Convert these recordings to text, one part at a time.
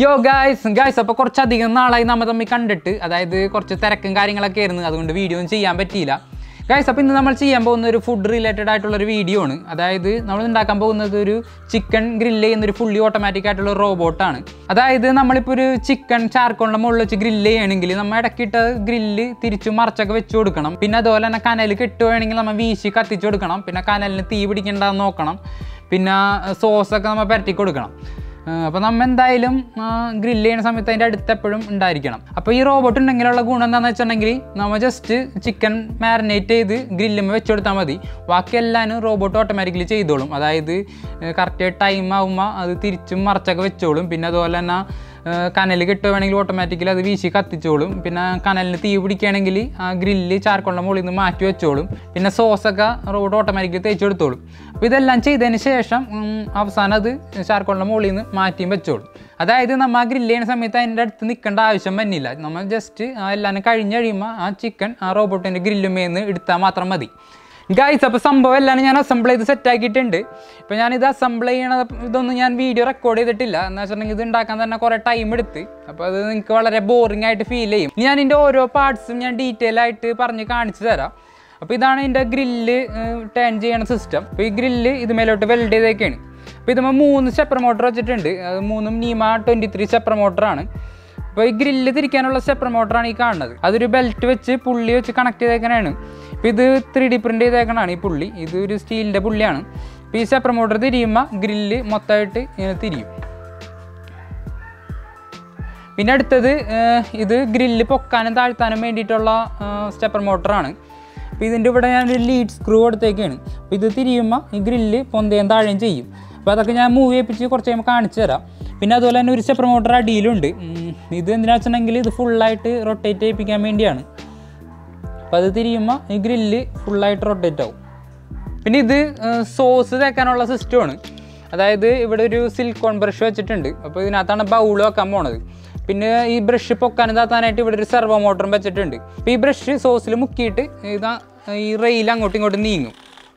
യോ guys guys അപ്പോൾ കുറച്ചധികം നാളായി നമ്മൾ തമ്മിൽ കണ്ടിട്ട് അതായത് കുറച്ച് തിരക്കും കാര്യങ്ങളൊക്കെ ആയിരുന്നു അതുകൊണ്ട് വീഡിയോ ഒന്നും ചെയ്യാൻ പറ്റിയില്ല ഗായ്സ് അപ്പോൾ ഇന്ന് നമ്മൾ ചെയ്യാൻ പോകുന്ന ഒരു ഫുഡ് റിലേറ്റഡ് ആയിട്ടുള്ളൊരു വീഡിയോ ആണ് അതായത് നമ്മൾ ഉണ്ടാക്കാൻ പോകുന്നത് ഒരു ചിക്കൻ ഗ്രില്ല് ചെയ്യുന്ന ഒരു ഫുള്ളി ഓട്ടോമാറ്റിക് ആയിട്ടുള്ള റോബോട്ടാണ് അതായത് നമ്മളിപ്പോൾ ഒരു ചിക്കൻ ചാർക്കോളിൻ്റെ മുകളിൽ വെച്ച് ഗ്രില്ല് ചെയ്യണമെങ്കിൽ നമ്മൾ ഇടയ്ക്കിട്ട് ഗ്രില്ല് തിരിച്ചു മറച്ചൊക്കെ വെച്ച് കൊടുക്കണം പിന്നെ അതുപോലെ തന്നെ കനൽ കെട്ടുകയാണെങ്കിൽ നമ്മൾ വീശി കത്തിച്ച് കൊടുക്കണം പിന്നെ കനലിന് തീ പിടിക്കണ്ടെന്ന് നോക്കണം പിന്നെ സോസൊക്കെ നമ്മൾ പരട്ടി കൊടുക്കണം അപ്പോൾ നമ്മൾ എന്തായാലും ഗ്രില്ല് ചെയ്യുന്ന സമയത്ത് അതിൻ്റെ അടുത്ത് എപ്പോഴും ഉണ്ടായിരിക്കണം അപ്പോൾ ഈ റോബോട്ട് ഉണ്ടെങ്കിലുള്ള ഗുണം എന്താണെന്ന് വെച്ചിട്ടുണ്ടെങ്കിൽ നമ്മൾ ജസ്റ്റ് ചിക്കൻ മാരിനേറ്റ് ചെയ്ത് ഗ്രില്ലുമ്പോൾ വെച്ച് കൊടുത്താൽ മതി ബാക്കി എല്ലാവരും റോബോട്ട് ഓട്ടോമാറ്റിക്കലി ചെയ്തോളും അതായത് കറക്റ്റ് ടൈം ആകുമ്പോൾ അത് തിരിച്ചും മറച്ചൊക്കെ വെച്ചോളും പിന്നെ അതുപോലെ തന്നെ കനൽ കിട്ടുകയാണെങ്കിൽ ഓട്ടോമാറ്റിക്കലി അത് വീശി കത്തിച്ചോളും പിന്നെ കനലിന് തീ പിടിക്കുകയാണെങ്കിൽ ആ ഗ്രില്ല് ചാർക്കോളിൻ്റെ മുകളിൽ നിന്ന് മാറ്റി വെച്ചോളും പിന്നെ സോസൊക്കെ റോബോട്ട് ഓട്ടോമാറ്റിക്കലി തേച്ച് കൊടുത്തോളും അപ്പോൾ ഇതെല്ലാം ചെയ്തതിന് ശേഷം ഉം, അവസാനം അത് ചാർക്കോളിൻ്റെ മുകളിൽ നിന്ന് മാറ്റിയും വെച്ചോളും അതായത് നമ്മൾ ആ ഗ്രില്ല് ചെയ്യുന്ന സമയത്ത് അതിൻ്റെ അടുത്ത് നിൽക്കേണ്ട ആവശ്യം വന്നില്ല നമ്മൾ ജസ്റ്റ് എല്ലാം കഴിഞ്ഞ് കഴിയുമ്പോൾ ആ ചിക്കൻ ആ റോബോട്ടിൻ്റെ ഗ്രില്ലുമേന്ന് എടുത്താൽ മാത്രം മതി ഗൈസ് അപ്പോൾ സംഭവം എല്ലാം ഞാൻ അസംബിൾ ചെയ്ത് സെറ്റ് ആക്കിയിട്ടുണ്ട് ഇപ്പോൾ ഞാനിത് അസംബിൾ ചെയ്യണ ഇതൊന്നും ഞാൻ വീഡിയോ റെക്കോർഡ് ചെയ്തിട്ടില്ല എന്ന് വെച്ചിട്ടുണ്ടെങ്കിൽ ഇത് ഉണ്ടാക്കാൻ തന്നെ കുറേ ടൈം എടുത്ത് അപ്പോൾ അത് നിങ്ങൾക്ക് വളരെ ബോറിംഗ് ആയിട്ട് ഫീൽ ചെയ്യും ഇനി ഞാൻ ഇതിൻ്റെ ഓരോ പാർട്സും ഞാൻ ഡീറ്റെയിൽ ആയിട്ട് പറഞ്ഞ് കാണിച്ചു തരാം അപ്പോൾ ഇതാണ് ഇതിൻ്റെ ഗ്രില്ല് ടേൺ ചെയ്യണ സിസ്റ്റം അപ്പോൾ ഈ ഗ്രില്ല് ഇത് മേലോട്ട് വെൽഡ് ചെയ്തേക്കാണ് അപ്പോൾ ഇതുമ്പോൾ മൂന്ന് സ്റ്റെപ്പർ മോട്ടർ വെച്ചിട്ടുണ്ട് അത് മൂന്നും നീമ ട്വൻറ്റി ത്രീ സ്റ്റെപ്പർ മോട്ടറാണ് അപ്പോൾ ഈ ഗ്രില്ല് തിരിക്കാനുള്ള സ്റ്റെപ്പർ മോട്ടറാണ് ഈ കാണുന്നത് അതൊരു ബെൽറ്റ് വെച്ച് പുള്ളി വെച്ച് കണക്ട് ചെയ്തേക്കണാണ് അപ്പോൾ ഇത് ത്രീ ഡി പ്രിൻ്റ് ചെയ്തേക്കണാണ് ഈ പുള്ളി ഇത് ഒരു സ്റ്റീലിൻ്റെ പുള്ളിയാണ് അപ്പോൾ ഈ സ്റ്റെപ്പർ മോട്ടർ തിരിയുമ്പോൾ ഗ്രില്ല് മൊത്തമായിട്ട് ഇങ്ങനെ തിരിയും പിന്നെ അടുത്തത് ഏഹ്, ഇത് ഗ്രില്ല് പൊക്കാനും താഴ്ത്താനും വേണ്ടിയിട്ടുള്ള സ്റ്റെപ്പർ മോട്ടറാണ് അപ്പോൾ ഇതിൻ്റെ ഇവിടെ ഞാനൊരു ലീഡ് സ്ക്രൂ കൊടുത്തേക്കാണ് അപ്പോൾ ഇത് തിരിയുമ്പോൾ ഈ ഗ്രില്ല് പൊന്തയും താഴെയും ചെയ്യും അപ്പോൾ അതൊക്കെ ഞാൻ മൂവ് ചെയ്യിപ്പിച്ച് കുറച്ച് കഴിയുമ്പോൾ കാണിച്ചു തരാം പിന്നെ അതുപോലെ തന്നെ ഒരു സ്റ്റെപ്പർ മോട്ടർ അടിയിലുണ്ട് ഉം, ഇത് എന്തിനാ വെച്ചിട്ടുണ്ടെങ്കിൽ ഇത് ഫുള്ളായിട്ട് റൊട്ടേറ്റ് ചെയ്യിപ്പിക്കാൻ വേണ്ടിയാണ് അപ്പോൾ അത് തിരിയുമ്പോൾ ഈ ഗ്രില്ല് ഫുള്ളായിട്ട് റൊട്ടേറ്റ് ആവും പിന്നെ ഇത് സോസ് തേക്കാനുള്ള സിസ്റ്റമാണ് അതായത് ഇവിടെ ഒരു സിലിക്കോൺ ബ്രഷ് വെച്ചിട്ടുണ്ട് അപ്പോൾ ഇതിനകത്താണ് ബൗൾ വെക്കാൻ പോണത് പിന്നെ ഈ ബ്രഷ് പൊക്കാനും താത്താനായിട്ട് ഇവിടെ ഒരു സെർവോ മോട്ടറും വെച്ചിട്ടുണ്ട് അപ്പോൾ ഈ ബ്രഷ് സോസിൽ മുക്കിയിട്ട് ഇതാ ഈ റെയിൽ അങ്ങോട്ടും ഇങ്ങോട്ടും നീങ്ങും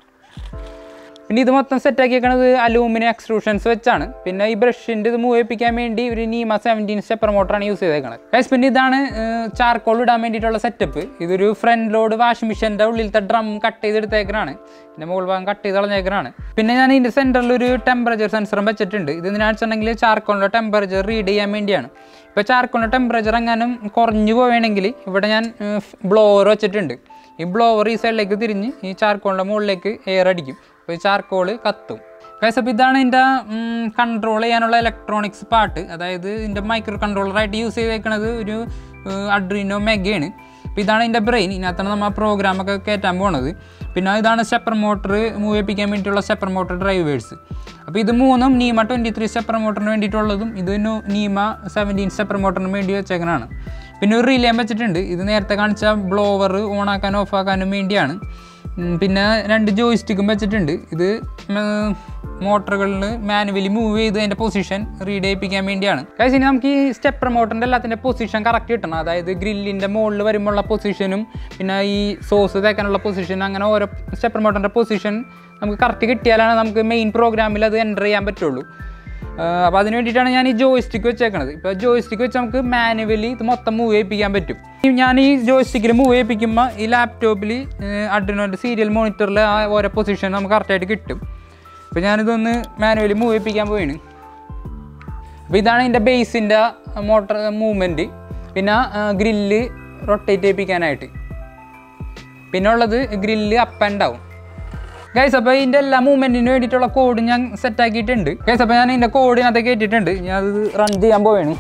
പിന്നെ ഇത് മൊത്തം സെറ്റാക്കിയേക്കണത് അലൂമിനിയം എക്സ്ട്രൂഷൻസ് വെച്ചാണ് പിന്നെ ഈ ബ്രഷിൻ്റെ ഇത് മൂവ് ചെയ്യിപ്പിക്കാൻ വേണ്ടി ഒരു നീമ സെവൻറ്റീൻ സ്റ്റെപ്പർ മോട്ടറാണ് യൂസ് ചെയ്തേക്കണത് ഗൈസ് പിന്നെ ഇതാണ് ചാർക്കോൾ ഇടാൻ വേണ്ടിയിട്ടുള്ള സെറ്റപ്പ് ഇതൊരു ഫ്രണ്ട് ലോഡ് വാഷിംഗ് മെഷീൻ്റെ ഉള്ളിലത്തെ ഡ്രം കട്ട് ചെയ്തെടുത്തേക്കണാണ് പിന്നെ മുകൾ ഭാഗം കട്ട് ചെയ്ത് കളഞ്ഞേക്കണാണ് പിന്നെ ഞാൻ ഇതിൻ്റെ സെൻറ്ററിൽ ഒരു ടെമ്പറേച്ചർ സെൻസറും വെച്ചിട്ടുണ്ട് ഇത് എന്തിനാണെന്ന് വെച്ചിട്ടുണ്ടെങ്കിൽ ചാർക്കോളിൻ്റെ ടെമ്പറേച്ചർ റീഡ് ചെയ്യാൻ വേണ്ടിയാണ് ഇപ്പോൾ ചാർക്കോളിൻ്റെ ടെമ്പറേച്ചർ എങ്ങാനും കുറഞ്ഞു പോവുകയാണെങ്കിൽ ഇവിടെ ഞാൻ ബ്ലോവർ വെച്ചിട്ടുണ്ട് ഈ ബ്ലോവർ ഈ സൈഡിലേക്ക് തിരിഞ്ഞ് ഈ ചാർക്കോളിൻ്റെ മുകളിലേക്ക് എയർ അടിക്കും അപ്പോൾ ഈ ചാർക്കോൾ കത്തും ഗൈസ് അപ്പോൾ ഇതാണ് ഇതിൻ്റെ കൺട്രോൾ ചെയ്യാനുള്ള ഇലക്ട്രോണിക്സ് പാർട്ട് അതായത് ഇതിൻ്റെ മൈക്രോ കൺട്രോളറായിട്ട് യൂസ് ചെയ്തേക്കുന്നത് ഒരു അഡ്രീനോ മെഗയാണ് അപ്പോൾ ഇതാണ് ഇതിൻ്റെ ബ്രെയിൻ ഇതിനകത്താണ് നമ്മൾ പ്രോഗ്രാമൊക്കെ കയറ്റാൻ പോണത് പിന്നെ ഇതാണ് സ്റ്റെപ്പർ മോട്ടർ മൂവ് ചെയ്യിപ്പിക്കാൻ വേണ്ടിയിട്ടുള്ള സ്റ്റെപ്പർ മോട്ടർ ഡ്രൈവേഴ്സ് അപ്പോൾ ഇത് മൂന്നും നീമ ട്വൻറ്റി ത്രീ സ്റ്റെപ്പർ മോട്ടറിന് വേണ്ടിയിട്ടുള്ളതും ഇത് നു- നീമ സെവൻറ്റീൻ സ്റ്റെപ്പർ മോട്ടറിന് വേണ്ടി വെച്ചേക്കണതാണ് പിന്നെ ഒരു റിലേ വെച്ചിട്ടുണ്ട് ഇത് നേരത്തെ കാണിച്ച ബ്ലോവർ ഓണാക്കാനും ഓഫാക്കാനും വേണ്ടിയാണ് ഉം, പിന്നെ രണ്ട് ജോയിസ്റ്റിക്കും വെച്ചിട്ടുണ്ട് ഇത് മോട്ടറുകളിൽ മാനുവലി മൂവ് ചെയ്ത് അതിൻ്റെ പൊസിഷൻ റീഡ് ചെയ്യിപ്പിക്കാൻ വേണ്ടിയാണ് കാര്യം ഇനി നമുക്ക് ഈ സ്റ്റെപ്പർ മോട്ടറിൻ്റെ എല്ലാത്തിൻ്റെ പൊസിഷൻ കറക്റ്റ് കിട്ടണം അതായത് ഗ്രില്ലിൻ്റെ മുകളിൽ വരുമ്പോഴുള്ള പൊസിഷനും പിന്നെ ഈ സോസ് തേക്കാനുള്ള പൊസിഷൻ അങ്ങനെ ഓരോ സ്റ്റെപ്പർ മോട്ടറിൻ്റെ പൊസിഷൻ നമുക്ക് കറക്റ്റ് കിട്ടിയാലാണ് നമുക്ക് മെയിൻ പ്രോഗ്രാമിൽ അത് എൻ്റർ ചെയ്യാൻ പറ്റുള്ളൂ അപ്പോൾ അതിന് വേണ്ടിയിട്ടാണ് ഞാൻ ഈ ജോയിസ്റ്റിക്ക് വെച്ചേക്കണത് ഇപ്പോൾ ജോയിസ്റ്റിക്ക് വെച്ച് നമുക്ക് മാനുവലി ഇത് മൊത്തം മൂവ് ചെയ്യിപ്പിക്കാൻ പറ്റും ഈ ഞാൻ ഈ ജോയിസ്റ്റിക്കിൽ മൂവ് ചെയ്യിപ്പിക്കുമ്പോൾ ഈ ലാപ്ടോപ്പിൽ അഡ്രിനോൻ്റെ സീരിയൽ മോണിറ്ററിൽ ആ ഓരോ പൊസിഷൻ നമുക്ക് കറക്റ്റായിട്ട് കിട്ടും അപ്പോൾ ഞാനിതൊന്ന് മാനുവലി മൂവ് ചെയ്യിപ്പിക്കാൻ പോയിന് അപ്പോൾ ഇതാണ് ഇതിൻ്റെ ബേസിൻ്റെ മോട്ടർ മൂവ്മെൻറ്റ് പിന്നെ ഗ്രില്ല് റൊട്ടേറ്റ് ചെയ്യിപ്പിക്കാനായിട്ട് പിന്നെ ഉള്ളത് grill up and down guys അപ്പോൾ ഇതിൻ്റെ എല്ലാ മൂവ്മെൻറ്റിന് വേണ്ടിയിട്ടുള്ള കോഡ് ഞാൻ സെറ്റ് ആക്കിയിട്ടുണ്ട് ഗൈസ് അപ്പോൾ ഞാൻ ഇതിൻ്റെ കോഡിനകത്ത് കയറ്റിയിട്ടുണ്ട് ഞാൻ അത് റൺ ചെയ്യാൻ പോവുകയാണ്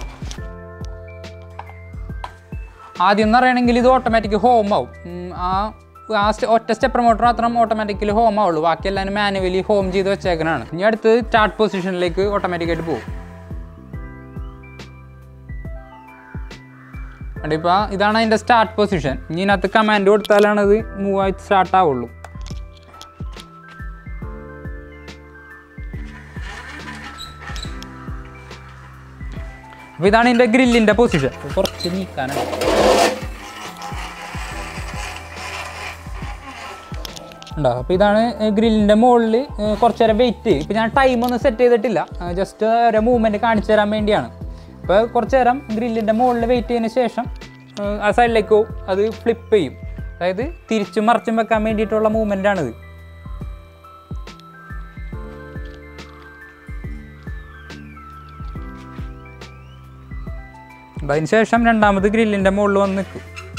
ആദ്യം എന്ന് പറയണമെങ്കിൽ ഇത് ഓട്ടോമാറ്റിക് ഹോം ആവും ഉം, ആ ആ സ്റ്റെ- ഒറ്റ സ്റ്റെപ്പർ മോട്ടർ മാത്രം ഓട്ടോമാറ്റിക്കലി ഹോം ആവുള്ളൂ ബാക്കി എല്ലാം മാനുവലി ഹോം ചെയ്ത് വെച്ചേക്കണാണ് ഇനി അടുത്ത് സ്റ്റാർട്ട് പൊസിഷനിലേക്ക് ഓട്ടോമാറ്റിക്കായിട്ട് പോകും ഇപ്പോൾ ഇതാണ് അതിൻ്റെ സ്റ്റാർട്ട് പൊസിഷൻ ഇനി ഇതിനകത്ത് കമാൻഡ് കൊടുത്താലാണ് അത് മൂവ് ആയി സ്റ്റാർട്ട് ആവുള്ളൂ അപ്പോൾ ഇതാണ് ഇതിൻ്റെ ഗ്രില്ലിൻ്റെ പൊസിഷൻ കുറച്ച് നീക്കാനാണ് ഉണ്ടോ അപ്പോൾ ഇതാണ് ഗ്രില്ലിൻ്റെ മുകളിൽ കുറച്ച് നേരം വെയിറ്റ് ഇപ്പോൾ ഞാൻ ടൈം ഒന്നും സെറ്റ് ചെയ്തിട്ടില്ല ജസ്റ്റ് ഓരോ മൂവ്മെൻറ്റ് കാണിച്ചു തരാൻ വേണ്ടിയാണ് ഇപ്പോൾ കുറച്ച് നേരം ഗ്രില്ലിൻ്റെ മുകളിൽ വെയിറ്റ് ചെയ്തതിന് ശേഷം ഏഹ്, ആ സൈഡിലേക്ക് പോകും അത് ഫ്ലിപ്പ് ചെയ്യും അതായത് തിരിച്ചും മറിച്ചും വെക്കാൻ വേണ്ടിയിട്ടുള്ള മൂവ്മെൻ്റ് ആണിത് അപ്പം അതിന് ശേഷം രണ്ടാമത് ഗ്രില്ലിൻ്റെ മുകളിൽ വന്ന് നിൽക്കും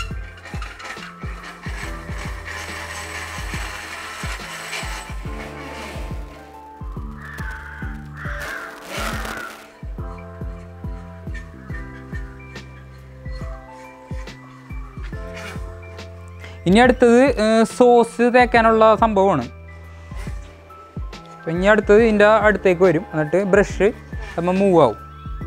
ഇനി അടുത്തത് സോസ് തേക്കാനുള്ള സംഭവമാണ് അപ്പം ഇനി അടുത്തത് ഇതിൻ്റെ അടുത്തേക്ക് വരും എന്നിട്ട് ബ്രഷ് നമ്മൾ മൂവ് ആവും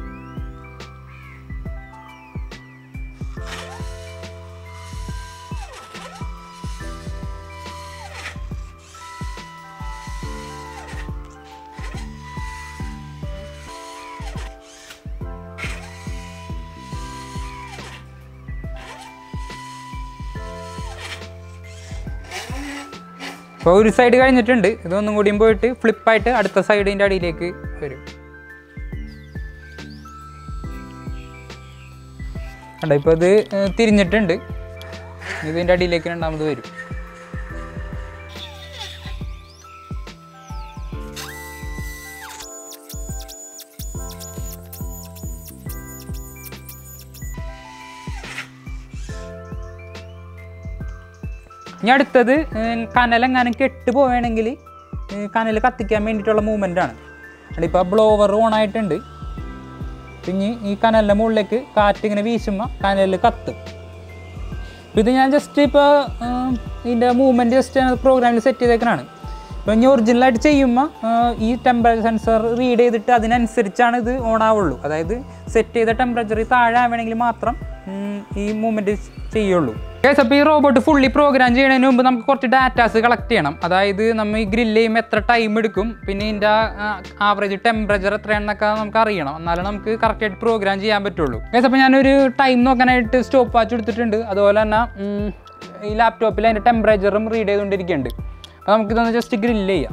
അപ്പോൾ ഒരു സൈഡ് കഴിഞ്ഞിട്ടുണ്ട് ഇതൊന്നും കൂടിയും പോയിട്ട് ഫ്ലിപ്പായിട്ട് അടുത്ത സൈഡിൻ്റെ അടിയിലേക്ക് വരും കണ്ടോ ഇപ്പോൾ ഇത് ഏഹ്, തിരിഞ്ഞിട്ടുണ്ട് ഇതിൻ്റെ അടിയിലേക്ക് രണ്ടാമത് വരും ഇനി അടുത്തത് ഏഹ്, കനലെങ്ങാനും കെട്ട് പോവുകയാണെങ്കിൽ കനൽ കത്തിക്കാൻ വേണ്ടിയിട്ടുള്ള മൂവ്മെൻ്റ് ആണ് ഇപ്പോൾ ബ്ലോവർ ഓൺ ആയിട്ടുണ്ട് പിന്നെ ഈ കനലിൻ്റെ മുകളിലേക്ക് കാറ്റ് ഇങ്ങനെ വീശുമ്പോൾ കനൽ കത്തും അപ്പോൾ ഇത് ഞാൻ ജസ്റ്റ് ഇപ്പോൾ ഇതിൻ്റെ മൂവ്മെൻറ്റ് ജസ്റ്റ് പ്രോഗ്രാമിൽ സെറ്റ് ചെയ്തേക്കണാണ് ഇപ്പോൾ ഇനി ഒറിജിനലായിട്ട് ചെയ്യുമ്പോൾ ഈ ടെമ്പറേച്ചർ സെൻസർ റീഡ് ചെയ്തിട്ട് അതിനനുസരിച്ചാണ് ഇത് ഓൺ ആവുള്ളൂ അതായത് സെറ്റ് ചെയ്ത ടെമ്പറേച്ചർ താഴെ ആവണമെങ്കിൽ മാത്രം ഉം, ഈ മൂവ്മെൻറ്റ് ചെയ്യുള്ളൂ കേസ് അപ്പോൾ ഈ റോബോട്ട് ഫുള്ളി പ്രോഗ്രാം ചെയ്യുന്നതിന് മുമ്പ് നമുക്ക് കുറച്ച് ഡാറ്റാസ് കളക്ട് ചെയ്യണം അതായത് നമ്മൾ ഈ ഗ്രില്ല് ചെയ്യുമ്പോൾ എത്ര ടൈം എടുക്കും പിന്നെ ഇതിൻ്റെ ആവറേജ് ടെമ്പറേച്ചർ എത്രയാണെന്നൊക്കെ നമുക്ക് അറിയണം എന്നാലും നമുക്ക് കറക്റ്റായിട്ട് പ്രോഗ്രാം ചെയ്യാൻ പറ്റുള്ളൂ കേസ് അപ്പോൾ ഞാനൊരു ടൈം നോക്കാനായിട്ട് സ്റ്റോപ്പ് വാച്ച് എടുത്തിട്ടുണ്ട് അതുപോലെ തന്നെ ഉം, ഈ ലാപ്ടോപ്പിൽ അതിൻ്റെ ടെമ്പറേച്ചറും റീഡ് ചെയ്തുകൊണ്ടിരിക്കുന്നുണ്ട് അപ്പോൾ നമുക്കിതൊന്ന് ജസ്റ്റ് ഗ്രില്ല് ചെയ്യാം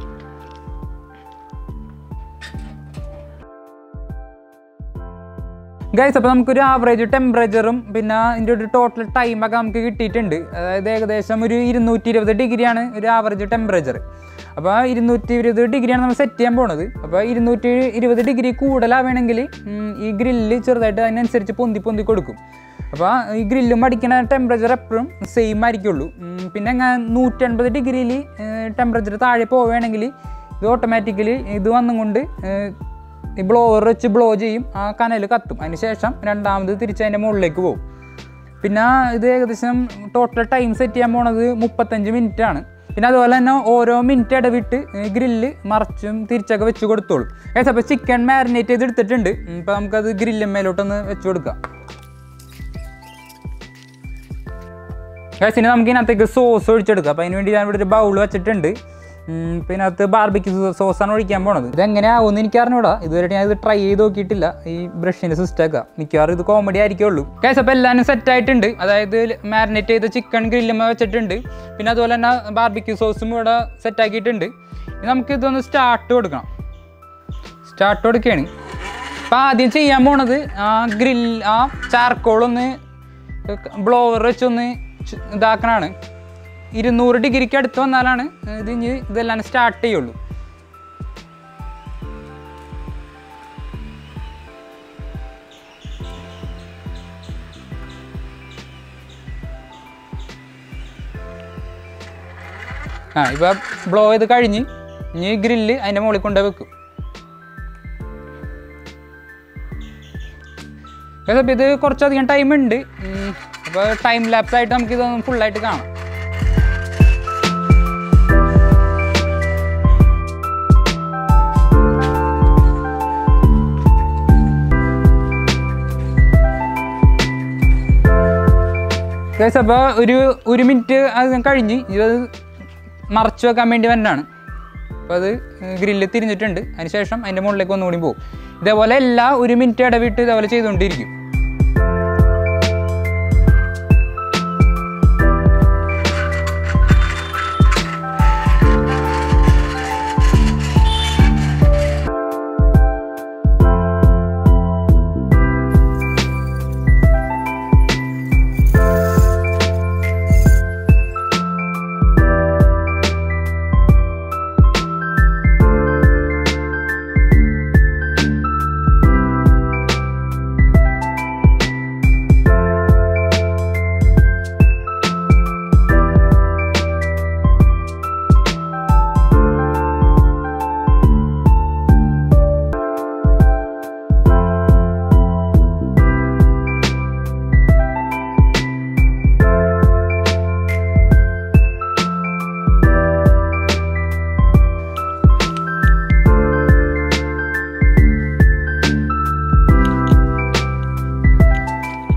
ഗൈസ് അപ്പോൾ നമുക്കൊരു ആവറേജ് ടെമ്പറേച്ചറും പിന്നെ ഇതിൻ്റെ ഒരു ടോട്ടൽ ടൈമൊക്കെ നമുക്ക് കിട്ടിയിട്ടുണ്ട് അതായത് ഏകദേശം ഒരു ഇരുന്നൂറ്റി ഇരുപത് ഡിഗ്രിയാണ് ഒരു ആവറേജ് ടെമ്പറേച്ചർ അപ്പോൾ ആ ഇരുന്നൂറ്റി ഇരുപത് ഡിഗ്രിയാണ് നമ്മൾ സെറ്റ് ചെയ്യാൻ പോണത് അപ്പോൾ ഇരുന്നൂറ്റി ഇരുപത് ഡിഗ്രി കൂടുതലാവണമെങ്കിൽ ഉം, ഈ ഗ്രില്ല് ചെറുതായിട്ട് അതിനനുസരിച്ച് പൊന്തി പൊന്തി കൊടുക്കും അപ്പോൾ ഈ ഗ്രില്ലും അടിക്കുന്ന ടെമ്പറേച്ചർ എപ്പോഴും സെയിം ആയിരിക്കുള്ളൂ ഉം, പിന്നെ ഞാൻ നൂറ്റൻപത് ഡിഗ്രിയിൽ ടെമ്പറേച്ചർ താഴെ പോവുകയാണെങ്കിൽ ഇത് ഓട്ടോമാറ്റിക്കലി ഇത് വന്നും കൊണ്ട് ഏഹ്, ഈ ബ്ലോവർ വെച്ച് ബ്ലോ ചെയ്യും ആ കനൽ കത്തും അതിന് ശേഷം രണ്ടാമത് തിരിച്ച് അതിൻ്റെ മുകളിലേക്ക് പോകും പിന്നെ ഇത് ഏകദേശം ടോട്ടൽ ടൈം സെറ്റ് ചെയ്യാൻ പോണത് മുപ്പത്തഞ്ച് മിനിറ്റ് ആണ് പിന്നെ അതുപോലെ തന്നെ ഓരോ മിനിറ്റ് ഇടവിട്ട് ഗ്രില്ല് മറച്ചും തിരിച്ചൊക്കെ വെച്ച് കൊടുത്തോളും ഏകദേശം അപ്പോൾ ചിക്കൻ മാരിനേറ്റ് ചെയ്ത് എടുത്തിട്ടുണ്ട് ഇപ്പോൾ നമുക്കത് ഗ്രില്ല് മേലോട്ടൊന്ന് വെച്ച് കൊടുക്കാം ഗൈസിന് നമുക്ക് ഇതിനകത്തേക്ക് സോസ് ഒഴിച്ചെടുക്കാം അപ്പോൾ അതിന് വേണ്ടി ഞാൻ ഇവിടെ ഒരു ബൗൾ വെച്ചിട്ടുണ്ട് ഉം, പിന്നെ അതിനകത്ത് ബാർബിക്ക് സോസാണ് ഒഴിക്കാൻ പോണത് ഇത് എങ്ങനെയാവുമെന്ന് എനിക്ക് അറിഞ്ഞൂടാ ഇതുവരെ ഞാൻ ഇത് ട്രൈ ചെയ്ത് നോക്കിയിട്ടില്ല ഈ ബ്രഷിൻ്റെ സിസ്റ്റമൊക്കെ മിക്കവാറും ഇത് കോമഡി ആയിരിക്കുള്ളൂ ഗൈസ് അപ്പോൾ എല്ലാവരും സെറ്റ് ആയിട്ടുണ്ട് അതായത് മാരിനേറ്റ് ചെയ്ത ചിക്കൻ ഗ്രില്ലുമ്മ വെച്ചിട്ടുണ്ട് പിന്നെ അതുപോലെ തന്നെ ബാർബിക്യൂ സോസും ഇവിടെ സെറ്റ് ആക്കിയിട്ടുണ്ട് ഇനി നമുക്ക് ഇതൊന്ന് സ്റ്റാർട്ട് കൊടുക്കണം സ്റ്റാർട്ട് കൊടുക്കുകയാണ് അപ്പോൾ ആദ്യം ചെയ്യാൻ പോണത് ആ ഗ്രിൽ ആ ചാർക്കോളൊന്ന് ബ്ലോവർ വെച്ചൊന്ന് ചു- ഇതാക്കണാണ് ഇരുന്നൂറ് ഡിഗ്രിക്ക് അടുത്ത് വന്നാലാണ് ഇത് ഇനി ഇതെല്ലാം സ്റ്റാർട്ട് ചെയ്യുള്ളൂ ആ ഇപ്പം ബ്ലോ ചെയ്ത് കഴിഞ്ഞ് ഇനി ഗ്രില്ല് അതിൻ്റെ മുകളിൽ കൊണ്ടുപോയി വെക്കും ഗൈസ്, അപ്പോൾ ഇത് കുറച്ചധികം ടൈം ഉണ്ട് അപ്പോൾ ടൈം ലാപ്സ് ആയിട്ട് നമുക്ക് ഇതൊന്ന് ഫുള്ളായിട്ട് കാണാം ഗൈസ് അപ്പോൾ ഒരു ഒരു മിനിറ്റ് അത് കഴിഞ്ഞ് ഇത് മറച്ചു വെക്കാൻ വേണ്ടി വന്നാണ് അപ്പോൾ അത് ഗ്രില്ല് തിരിഞ്ഞിട്ടുണ്ട് അതിന് ശേഷം അതിൻ്റെ മുകളിലേക്ക് ഒന്നുകൂടി പോകും ഇതേപോലെ എല്ലാ ഒരു മിനിറ്റ് ഇടവിട്ട് ഇതേപോലെ ചെയ്തുകൊണ്ടിരിക്കും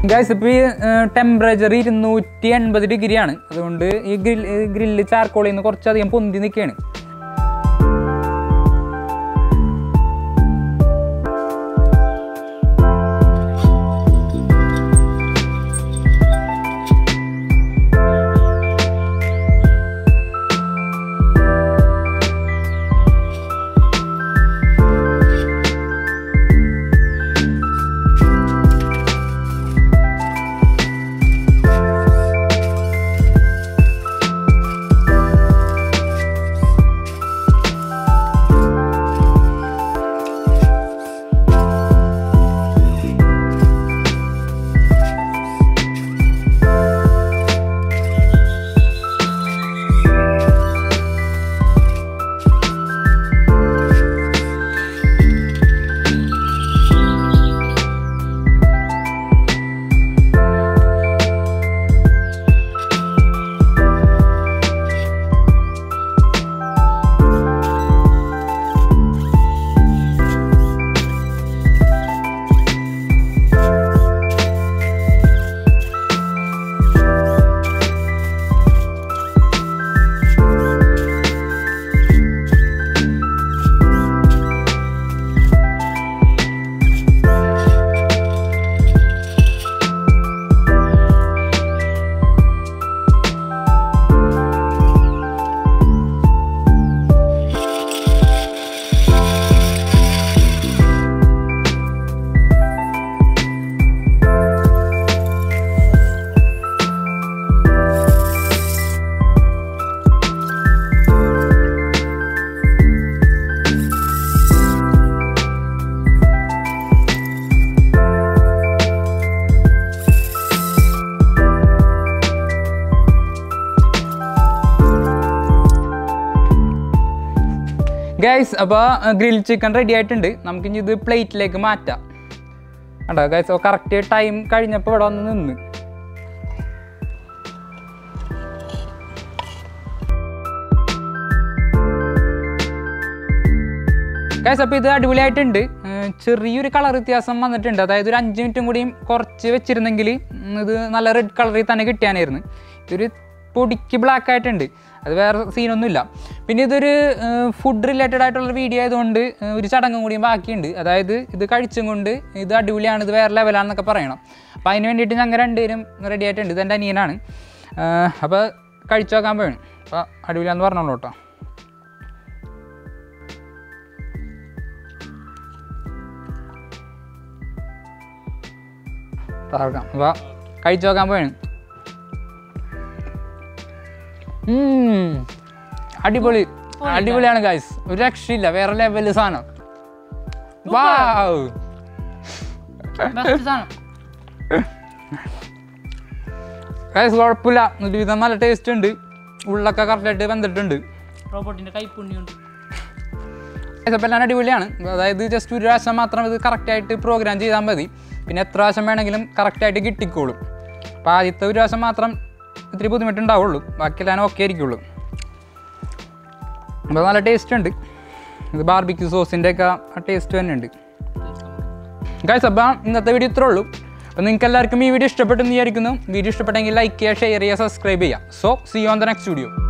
ഗൈസ് ഇപ്പോൾ ഈ ടെമ്പറേച്ചർ ഇരുന്നൂറ്റി എൺപത് ഡിഗ്രിയാണ് അതുകൊണ്ട് ഈ ഗ്രിൽ ഗ്രില്ല് ചാർക്കോളിൽ നിന്ന് കുറച്ചധികം പൊന്തി നിൽക്കുകയാണ് ഗൈസ് അപ്പോൾ ഗ്രിൽ ചിക്കൻ റെഡി ആയിട്ടുണ്ട് നമുക്കിനി ഇത് പ്ലേറ്റിലേക്ക് മാറ്റാം കണ്ടോ ഗൈസ് കറക്റ്റ് ടൈം കഴിഞ്ഞപ്പോൾ ഇവിടെ വന്ന് നിന്ന് ഗൈസ് അപ്പോൾ ഇത് അടിപൊളിയായിട്ടുണ്ട് ഏർ ചെറിയൊരു കളർ വ്യത്യാസം വന്നിട്ടുണ്ട് അതായത് ഒരു അഞ്ച് മിനിറ്റും കൂടിയും കുറച്ച് വെച്ചിരുന്നെങ്കിൽ ഉം, ഇത് നല്ല റെഡ് കളറിൽ തന്നെ കിട്ടിയാനായിരുന്നു ഇതൊരു പൊടിക്ക് ബ്ലാക്ക് ആയിട്ടുണ്ട് അത് വേറെ സീനൊന്നുമില്ല പിന്നെ ഇതൊരു ഫുഡ് റിലേറ്റഡ് ആയിട്ടുള്ള വീഡിയോ ആയതുകൊണ്ട് ഏർ ഒരു ചടങ്ങും കൂടിയും ബാക്കിയുണ്ട് അതായത് ഇത് കഴിച്ചും കൊണ്ട് ഇത് അടിപൊളിയാണ് ഇത് വേറെ ലെവലാണെന്നൊക്കെ പറയണം അപ്പോൾ അതിന് വേണ്ടിയിട്ട് ഞങ്ങൾ രണ്ടുപേരും റെഡി ആയിട്ടുണ്ട് ഇതെൻ്റെ അനിയനാണ് അപ്പോൾ കഴിച്ചു നോക്കാൻ പോയാണ് അപ്പോൾ അടിപൊളിയാന്ന് പറഞ്ഞോളൂ കേട്ടോ തകർക്കാം അപ്പോൾ കഴിച്ചു നോക്കാൻ പോയാണ് ഉം. അടിപൊളി അടിപൊളിയാണ് ഗൈസ് ഒരു രക്ഷയില്ല വേറെ ലെവല് സാധനം വാവ് ബെസ്റ്റ് സാധനം ഗൈസ് കുഴപ്പമില്ല ഒരുവിധം നല്ല ടേസ്റ്റ് ഉണ്ട് ഉള്ളൊക്കെ കറക്റ്റായിട്ട് വെന്തിട്ടുണ്ട് റോബോട്ടിന്റെ കൈപ്പുണ്യുണ്ട് ഗൈസ് അപ്പോൾ എല്ലാം അടിപൊളിയാണ് അതായത് ജസ്റ്റ് ഒരു പ്രാവശ്യം മാത്രം ഇത് കറക്റ്റായിട്ട് പ്രോഗ്രാം ചെയ്താൽ മതി പിന്നെ എത്ര പ്രാവശ്യം വേണമെങ്കിലും കറക്റ്റായിട്ട് കിട്ടിക്കോളും അപ്പോൾ ആദ്യത്തെ ഒരു പ്രാവശ്യം മാത്രം ഇത്തിരി ബുദ്ധിമുട്ടുണ്ടാവുള്ളൂ ബാക്കിയെല്ലാം ഓക്കെ ആയിരിക്കുള്ളൂ അപ്പോൾ നല്ല ടേസ്റ്റ് ഉണ്ട് ഇത് ബാർബിക്യൂ സോസിൻ്റെ ഒക്കെ ടേസ്റ്റ് തന്നെ ഉണ്ട് ഗൈസ് അപ്പോൾ ഇന്നത്തെ വീഡിയോ ഇത്രേ ഉള്ളൂ അപ്പോൾ നിങ്ങൾക്ക് എല്ലാവർക്കും ഈ വീഡിയോ ഇഷ്ടപ്പെട്ടെന്ന് വിചാരിക്കുന്നു വീഡിയോ ഇഷ്ടപ്പെട്ടെങ്കിൽ ലൈക്ക് ചെയ്യുക ഷെയർ ചെയ്യുക സബ്സ്ക്രൈബ് ചെയ്യുക so see on the next video